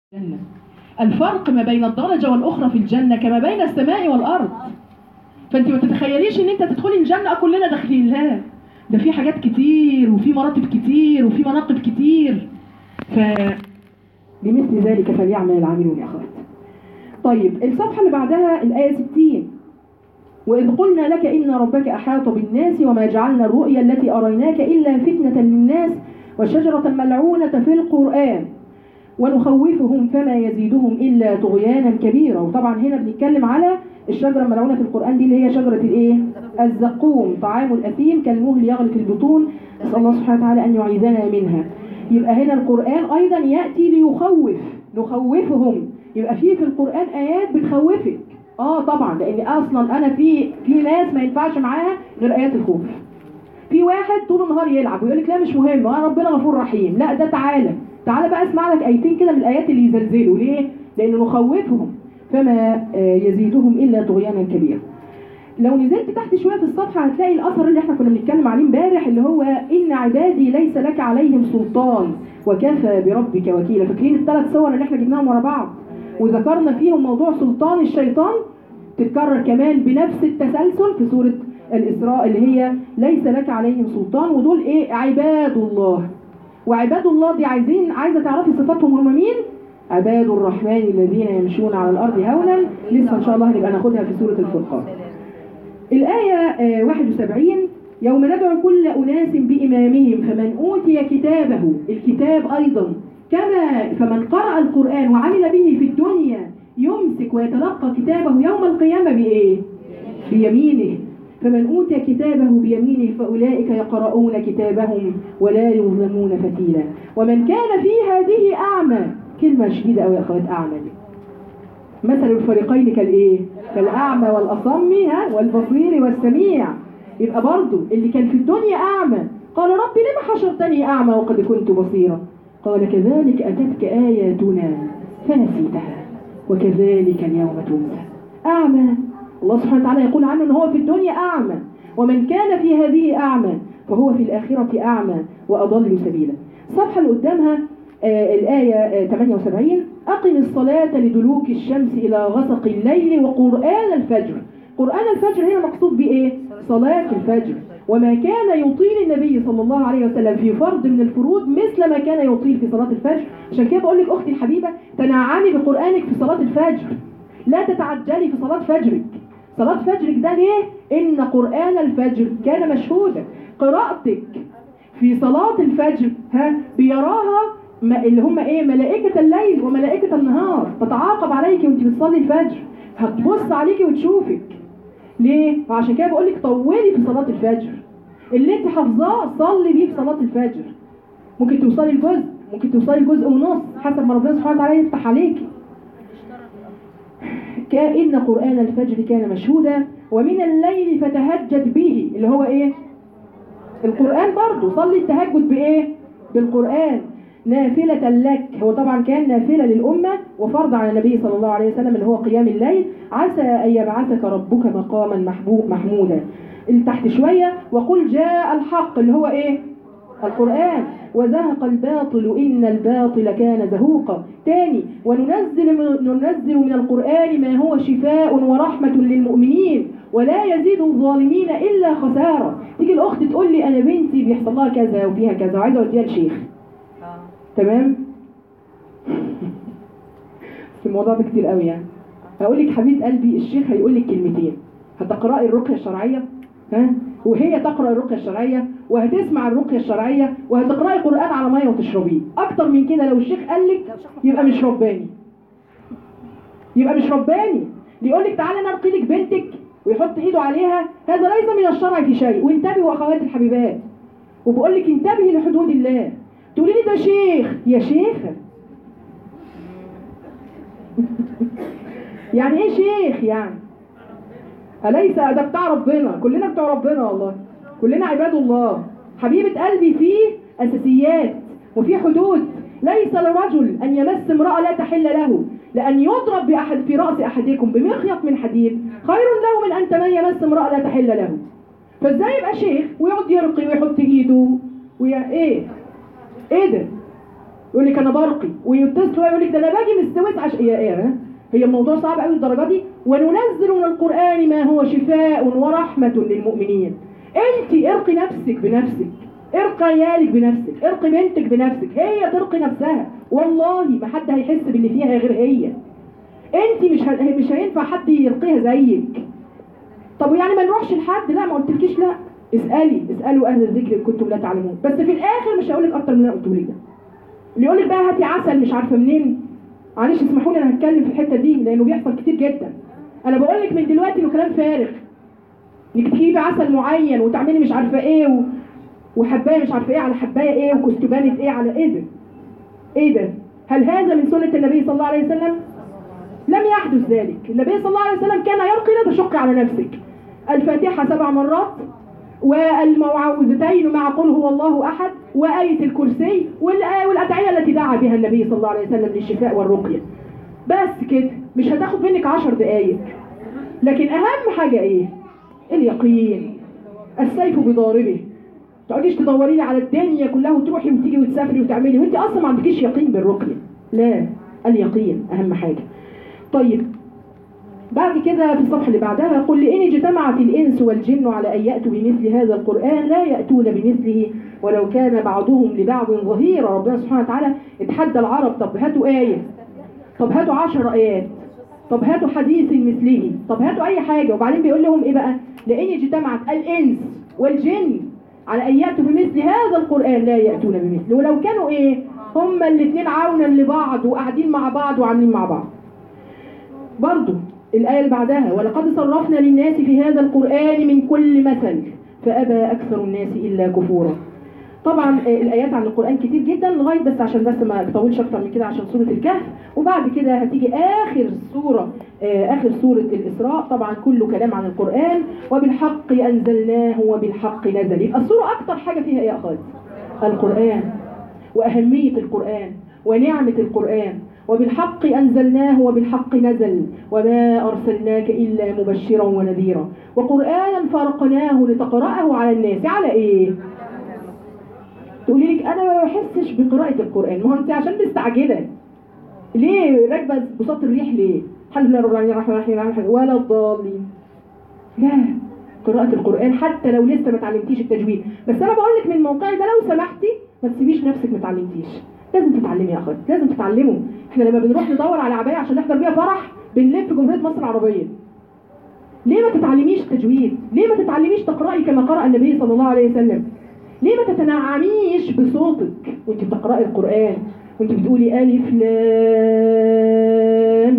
الجنة الفرق ما بين الدرجة والأخرى في الجنة كما بين السماء والأرض فأنت ما تتخيليش إن أنت تدخلي الجنة كلنا داخلين لا ده في حاجات كتير وفي مراتب كتير وفي مناقب كتير ف بمثل ذلك فليعمل العاملون يا أخوات طيب الصفحة اللي بعدها الآية 60 وإذ قلنا لك إن ربك أحاط بالناس وما جعلنا الرؤيا التي أريناك إلا فتنة للناس وشجرة ملعونة في القرآن ونخوفهم فما يزيدهم إلا طغيانا كبيرا وطبعا هنا بنتكلم على الشجرة الملعونة في القرآن دي اللي هي شجرة الإيه؟ الزقوم طعام الأثيم كالمهل يغلي في البطون نسأل الله سبحانه وتعالى أن يعيذنا منها يبقى هنا القرآن أيضا يأتي ليخوف نخوفهم يبقى فيه في القرآن آيات بتخوفك اه طبعا لان اصلا انا في في ناس ما ينفعش معاها غير ايات الخوف في واحد طول النهار يلعب ويقول لك لا مش مهم انا ربنا غفور رحيم لا ده تعالى تعالى بقى اسمع لك ايتين كده من الايات اللي يزلزلوا ليه لان نخوفهم فما يزيدهم الا طغيانا كبيرا لو نزلت تحت شويه في الصفحه هتلاقي الاثر اللي احنا كنا بنتكلم عليه امبارح اللي هو ان عبادي ليس لك عليهم سلطان وكفى بربك وكيلا فاكرين الثلاث صور اللي احنا جبناهم ورا بعض وذكرنا فيهم موضوع سلطان الشيطان تتكرر كمان بنفس التسلسل في سورة الإسراء اللي هي ليس لك عليهم سلطان ودول إيه عباد الله وعباد الله دي عايزين عايزة تعرفي صفاتهم هم مين عباد الرحمن الذين يمشون على الأرض هونا لسه إن شاء الله هنبقى ناخدها في سورة الفرقان الآية 71 يوم ندعو كل أناس بإمامهم فمن أوتي كتابه الكتاب أيضا كما فمن قرأ القرآن وعمل به في الدنيا يمسك ويتلقى كتابه يوم القيامة بإيه؟ بيمينه فمن أوتي كتابه بيمينه فأولئك يقرؤون كتابهم ولا يظلمون فتيلا ومن كان في هذه أعمى كلمة شديدة أوي يا أخوات أعمى دي مثل الفريقين كالإيه؟ كالأعمى والأصم ها والبصير والسميع يبقى برضو اللي كان في الدنيا أعمى قال ربي لما حشرتني أعمى وقد كنت بصيرا قال كذلك أتتك آياتنا فنسيتها وكذلك اليوم تنسى أعمى الله سبحانه وتعالى يقول عنه أنه هو في الدنيا أعمى ومن كان في هذه أعمى فهو في الآخرة أعمى وأضل سبيلا الصفحة اللي قدامها آه الآية آه 78 أقم الصلاة لدلوك الشمس إلى غسق الليل وقرآن الفجر قرآن الفجر هنا مقصود بإيه؟ صلاة الفجر وما كان يطيل النبي صلى الله عليه وسلم في فرض من الفروض مثل ما كان يطيل في صلاة الفجر عشان كده بقول لك أختي الحبيبة تنعمي بقرآنك في صلاة الفجر لا تتعجلي في صلاة فجرك صلاة فجرك ده ليه؟ إن قرآن الفجر كان مشهودا قراءتك في صلاة الفجر ها بيراها اللي هم ايه ملائكة الليل وملائكة النهار تتعاقب عليك وانت بتصلي الفجر هتبص عليكي وتشوفك ليه؟ وعشان كده بقول لك طولي في صلاة الفجر اللي انت حافظاه صلي بيه في صلاة الفجر ممكن توصلي الجزء ممكن توصلي جزء ونص حسب ما ربنا سبحانه وتعالى يفتح عليكي كأن قرآن الفجر كان مشهودا ومن الليل فتهجد به اللي هو ايه؟ القرآن برضه صلي التهجد بايه؟ بالقرآن نافلة لك هو طبعا كان نافلة للأمة وفرض على النبي صلى الله عليه وسلم اللي هو قيام الليل عسى أن يبعثك ربك مقاما محبوب محمودا اللي تحت شوية وقل جاء الحق اللي هو ايه القرآن وزهق الباطل إن الباطل كان زهوقا تاني وننزل من, ننزل من القرآن ما هو شفاء ورحمة للمؤمنين ولا يزيد الظالمين إلا خسارة تيجي الأخت تقول لي أنا بنتي بيحصل لها كذا وفيها كذا وعايزة أوديها لشيخ تمام بس الموضوع ده كتير قوي يعني هقول لك حبيبه قلبي الشيخ هيقول لك كلمتين هتقراي الرقيه الشرعيه ها وهي تقرا الرقيه الشرعيه وهتسمع الرقيه الشرعيه وهتقراي قران على ميه وتشربيه اكتر من كده لو الشيخ قال لك يبقى مش رباني يبقى مش رباني يقول لك تعالى انا ارقي لك بنتك ويحط ايده عليها هذا ليس من الشرع في شيء وانتبهوا اخواتي الحبيبات وبقول لك انتبهي لحدود الله تقولي لي ده شيخ يا شيخة يعني ايه شيخ يعني أليس ده بتاع ربنا كلنا بتوع ربنا والله كلنا عباد الله حبيبة قلبي فيه أساسيات وفي حدود ليس لرجل أن يمس امرأة لا تحل له لأن يضرب بأحد في رأس أحدكم بمخيط من حديد خير له من أن تمن يمس امرأة لا تحل له فازاي يبقى شيخ ويقعد يرقي ويحط ايده ويا ايه ايه ده يقول لك انا برقي ويتصلوا يقول لك ده انا باجي من السويس عشان يا ايه هي الموضوع صعب قوي الدرجه دي وننزل من القران ما هو شفاء ورحمه للمؤمنين انت ارقي نفسك بنفسك ارقي عيالك بنفسك ارقي بنتك بنفسك هي ترقي نفسها والله ما حد هيحس باللي فيها غير هي انت مش ه... مش هينفع حد يرقيها زيك طب يعني ما نروحش لحد لا ما قلتلكيش لا اسالي اسالوا اهل الذكر ان كنتم لا تعلمون بس في الاخر مش هقول لك اكتر من اللي انا قلته لك ده اللي يقول لك بقى هاتي عسل مش عارفه منين معلش اسمحوا لي انا هتكلم في الحته دي لانه بيحصل كتير جدا انا بقول لك من دلوقتي انه كلام فارغ انك تجيبي عسل معين وتعملي مش عارفه ايه و... وحبايه مش عارفه ايه على حبايه ايه وكستبانه ايه على ايه ده ايه ده هل هذا من سنه النبي صلى الله عليه وسلم لم يحدث ذلك النبي صلى الله عليه وسلم كان يرقي لا تشق على نفسك الفاتحه سبع مرات والمعوذتين مع قل هو الله احد وايه الكرسي والآية والادعيه التي دعا بها النبي صلى الله عليه وسلم للشفاء والرقيه بس كده مش هتاخد منك عشر دقايق لكن اهم حاجه ايه اليقين السيف بضاربه تقعديش تدوري لي على الدنيا كلها وتروحي وتيجي وتسافري وتعملي وانت اصلا ما عندكيش يقين بالرقيه لا اليقين اهم حاجه طيب بعد كده في الصفحه اللي بعدها يقول لئن اجتمعت الانس والجن على ان ياتوا بمثل هذا القران لا ياتون بمثله ولو كان بعضهم لبعض ظهيرا ربنا سبحانه وتعالى اتحدى العرب طب هاتوا ايه طب هاتوا عشر ايات طب هاتوا حديث مثله طب هاتوا اي حاجه وبعدين بيقول لهم ايه بقى لئن اجتمعت الانس والجن على ان ياتوا بمثل هذا القران لا ياتون بمثله ولو كانوا ايه هما الاثنين عونا لبعض وقاعدين مع بعض وعاملين مع بعض برضو الآية اللي بعدها ولقد صرفنا للناس في هذا القرآن من كل مثل فأبى أكثر الناس إلا كفورا طبعا آه، الآيات عن القرآن كتير جدا لغاية بس عشان بس ما اطولش أكتر من كده عشان سورة الكهف وبعد كده هتيجي آخر سورة آه، آخر سورة الإسراء طبعا كله كلام عن القرآن وبالحق أنزلناه وبالحق نزل يبقى السورة أكتر حاجة فيها إيه يا أخوات؟ القرآن وأهمية القرآن ونعمة القرآن وبالحق أنزلناه وبالحق نزل وما أرسلناك إلا مبشرا ونذيرا وقرآنا فرقناه لتقرأه على الناس على إيه؟ تقولي لك أنا ما بحسش بقراءة القرآن ما هو أنت عشان مستعجلة ليه راكبة بساط الريح ليه؟ الحمد لله رب العالمين الرحمن الرحيم الرحمن الرحيم ولا الضالين لا قراءة القرآن حتى لو لسه ما اتعلمتيش التجويد بس أنا بقول لك من موقعي ده لو سمحتي ما تسيبيش نفسك ما اتعلمتيش لازم تتعلمي يا اخوات لازم تتعلموا احنا لما بنروح ندور على عبايه عشان نحضر بيها فرح بنلف جمهوريه مصر العربيه ليه ما تتعلميش تجويد ليه ما تتعلميش تقراي كما قرأ النبي صلى الله عليه وسلم ليه ما تتنعميش بصوتك وانت بتقراي القرآن وانت بتقولي ألف لام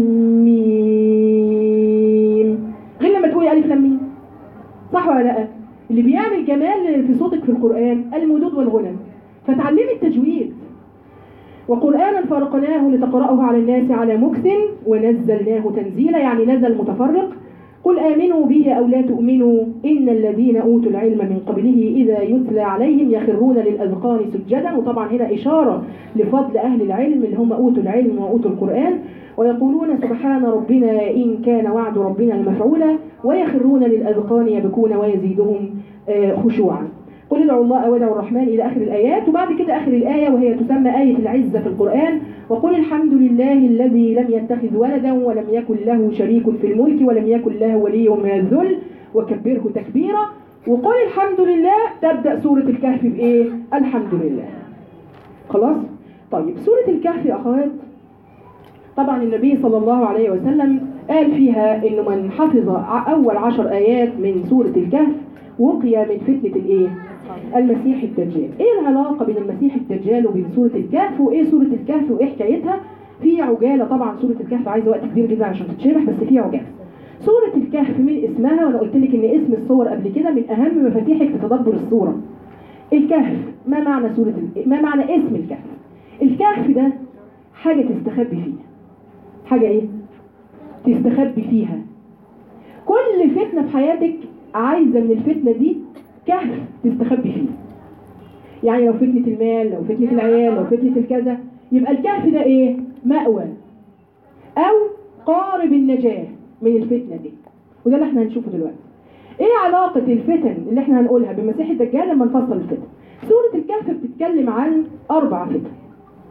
ميم غير لما تقولي ألف لام ميم صح ولا لا اللي بيعمل جمال في صوتك في القرآن المدود والغنى فتعلمي التجويد وقرآنا فرقناه لتقرأه على الناس على مكث ونزلناه تنزيلا يعني نزل متفرق قل آمنوا به أو لا تؤمنوا إن الذين أوتوا العلم من قبله إذا يتلى عليهم يخرون للأذقان سجدا وطبعا هنا إشارة لفضل أهل العلم اللي هم أوتوا العلم وأوتوا القرآن ويقولون سبحان ربنا إن كان وعد ربنا المفعولا ويخرون للأذقان يبكون ويزيدهم آه، خشوعا قل ادعوا الله وادعوا الرحمن الى اخر الايات وبعد كده اخر الايه وهي تسمى ايه العزه في القران وقل الحمد لله الذي لم يتخذ ولدا ولم يكن له شريك في الملك ولم يكن له ولي من الذل وكبره تكبيرا وقل الحمد لله تبدا سوره الكهف بايه الحمد لله خلاص طيب سوره الكهف يا اخوات طبعا النبي صلى الله عليه وسلم قال فيها انه من حفظ ع- اول عشر ايات من سوره الكهف وقي من فتنه الايه المسيح الدجال ايه العلاقه بين المسيح الدجال وبين سوره الكهف وايه سوره الكهف وايه حكايتها في عجاله طبعا سوره الكهف عايزه وقت كبير جدا عشان تتشرح بس في عجاله سوره الكهف من اسمها وانا قلت لك ان اسم الصور قبل كده من اهم مفاتيحك في تدبر الصوره الكهف ما معنى سوره ال- ما معنى اسم الكهف الكهف ده حاجه تستخبي فيها حاجه ايه تستخبي فيها كل فتنه في حياتك عايزه من الفتنه دي كهف تستخبي فيه يعني لو فتنة المال لو فتنة العيال لو فتنة الكذا يبقى الكهف ده ايه مأوى او قارب النجاة من الفتنة دي وده اللي احنا هنشوفه دلوقتي ايه علاقة الفتن اللي احنا هنقولها بمسيح الدجال لما نفصل الفتن سورة الكهف بتتكلم عن اربع فتن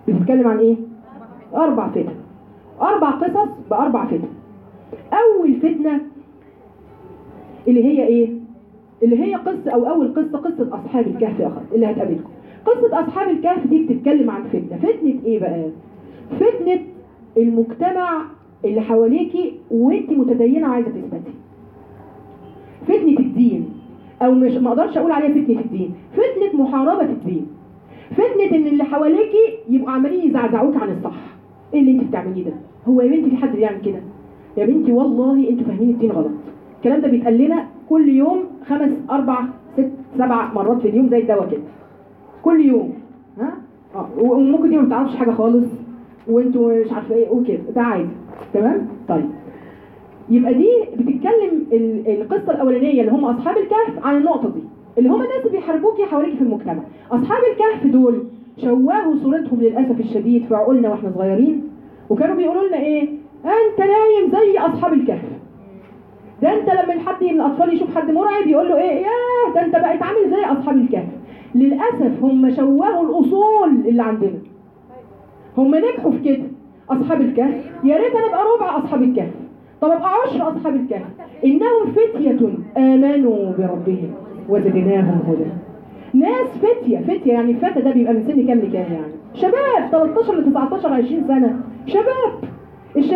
بتتكلم عن ايه اربع فتن اربع قصص باربع فتن اول فتنه اللي هي ايه اللي هي قصه او اول قصه قصه اصحاب الكهف يا اخوات اللي هتقابلكم قصه اصحاب الكهف دي بتتكلم عن فتنه فتنه ايه بقى فتنه المجتمع اللي حواليكي وانت متدينه وعايزه تثبتي فتنه الدين او مش ما اقدرش اقول عليها فتنه الدين فتنه محاربه الدين فتنه ان اللي حواليكي يبقوا عمالين يزعزعوك عن الصح ايه اللي انت بتعمليه ده هو يا بنتي في حد بيعمل كده يا بنتي والله انتوا فاهمين الدين غلط الكلام ده بيتقال لنا كل يوم خمس اربع ست سبع مرات في اليوم زي الدواء كده كل يوم ها اه وممكن دي ما بتعرفش حاجه خالص وانتوا مش عارفه ايه وكده ده عادي تمام طيب يبقى دي بتتكلم ال- القصه الاولانيه اللي هم اصحاب الكهف عن النقطه دي اللي هم الناس اللي بيحاربوكي حواليكي في المجتمع اصحاب الكهف دول شوهوا صورتهم للاسف الشديد في عقولنا واحنا صغيرين وكانوا بيقولوا لنا ايه انت نايم زي اصحاب الكهف ده انت لما حد من الاطفال يشوف حد مرعب يقول له ايه ياه ده انت بقيت عامل زي اصحاب الكهف للاسف هم شوهوا الاصول اللي عندنا هم نجحوا في كده اصحاب الكهف يا ريت انا ابقى ربع اصحاب الكهف طب ابقى عشر اصحاب الكهف انهم فتيه امنوا بربهم وزدناهم هدى ناس فتيه فتيه يعني الفتى ده بيبقى من سن كام لكام يعني شباب 13 ل 19 20 سنه شباب الشباب